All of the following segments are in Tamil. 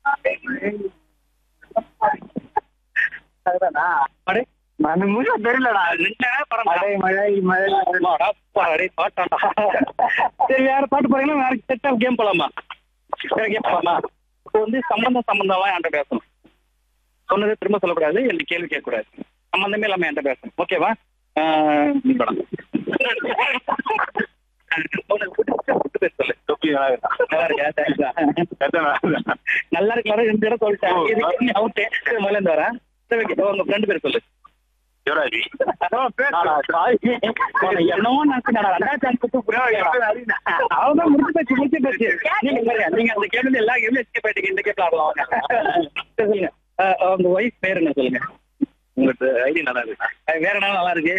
அதுதானா அடே அந்த முழுக்க தெரியலடா நின்ன படம் மழை மழை மழை அம்மாடா, பாடி, பாட்டாண்டா. சரி வேற பாட்டு போறீங்கன்னா வேற செட் ஆஃப் கேம் போலாமா வேற கேம் போலாமா இப்போ வந்து சம்பந்தம் சம்பந்தமா என்கிட்ட பேசணும் சொன்னதை திரும்ப சொல்லக்கூடாது எனக்கு கேள்வி கேட்கக்கூடாது சம்பந்தமே இல்லாம என்கிட்ட பேசணும் ஓகேவா ஆஹ், நீ படம் உனக்கு பிடிச்ச food பேர் சொல்லு தொப்பி நல்லா இருக்கா? நல்லா இருக்கா Thanks டா. எத்தனை நாள்? நல்லா இருக்கு ரெண்டு தடவை சொல்லிட்டேன் ஓ. இதுக்கு நீ அவுட்டு முதல்ல இருந்து வரேன் சரி okay. உங்க ஃப்ரெண்டு பேர் சொல்லு யுவராஜ். ஆனா, சாய். உன்னை என்னவோ நினைச்சுடா ரெண்டாயிரத்தி அஞ்சு அவதான் முடிச்சு போச்சு முடிச்சு போச்சு நீங்க பாருங்க நீங்க அந்த கேள்வி எல்லா கேள்வி எஸ்கேப் ஆயிட்டீங்க இந்த கேள்வி ஆடலாம் வாங்க. சரி, சொல்லுங்க அஹ், உங்க ஒய்ஃப் பேர் என்ன சொல்லுங்க உங்களுக்கு ஐடி நல்லா இருக்கு அது வேற என்ன நல்லா இருக்கு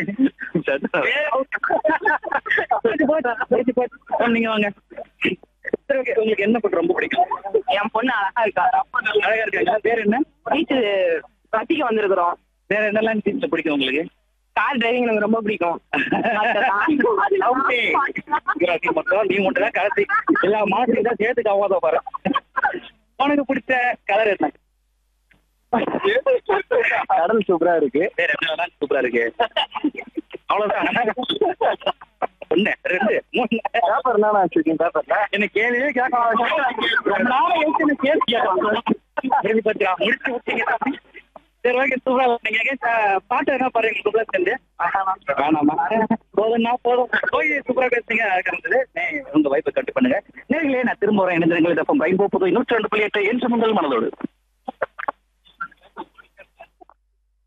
போச்சு, போச்சு, போச்சு, போச்சு. அஹ், நீங்க வாங்க சரி ஓகே உங்களுக்கு என்ன ஃபுட் ரொம்ப பிடிக்கும் என் பொண்ணு அழகா இருக்கா அழகா இருக்காங்க பேர் என்ன பீச்சு ரசிக்க வந்திருக்கிறோம் வேற என்னெல்லாம் டீம்ல பிடிக்கும் உங்களுக்கு கார் டிரைவிங் எனக்கு ரொம்ப பிடிக்கும் Okay. இவராசி மட்டும் நீ மட்டும் தான் கடைசி எல்லா மாசத்தையும் தான் சேர்த்து காவாத பாரு உனக்கு பிடிச்ச கலர் என்ன கடல் சூப்பரா இருக்கு வேற என்ன சூப்பரா இருக்கு அவ்வளவுதான் ஒண்ணு ரெண்டு மூணு பேப்பர் என்ன வச்சிருக்கீங்க பேப்பர்ல என்ன கேள்வியே கேட்க ரொம்ப நாள் கழிச்சு என்ன கேள்வி கேட்கலாம் கேள்வி பத்தியா முடிச்சு விட்டீங்க சரி ஓகே சூப்பரா நீங்க அஹ், பாட்டு என்ன பாருங்க சூப்பரா சேர்ந்து வேணாமா போதும்னா போதும் போய் சூப்பரா பேசுங்க இருந்தது உங்க வைப்பை கட்டு பண்ணுங்க நேர்களே நான் திரும்ப வரேன் இணைந்திருங்கள் இதப்பம் பயன்போ புது நூற்றி ரெண்டு புள்ளி எட்டு என்று முதல் மனதோடு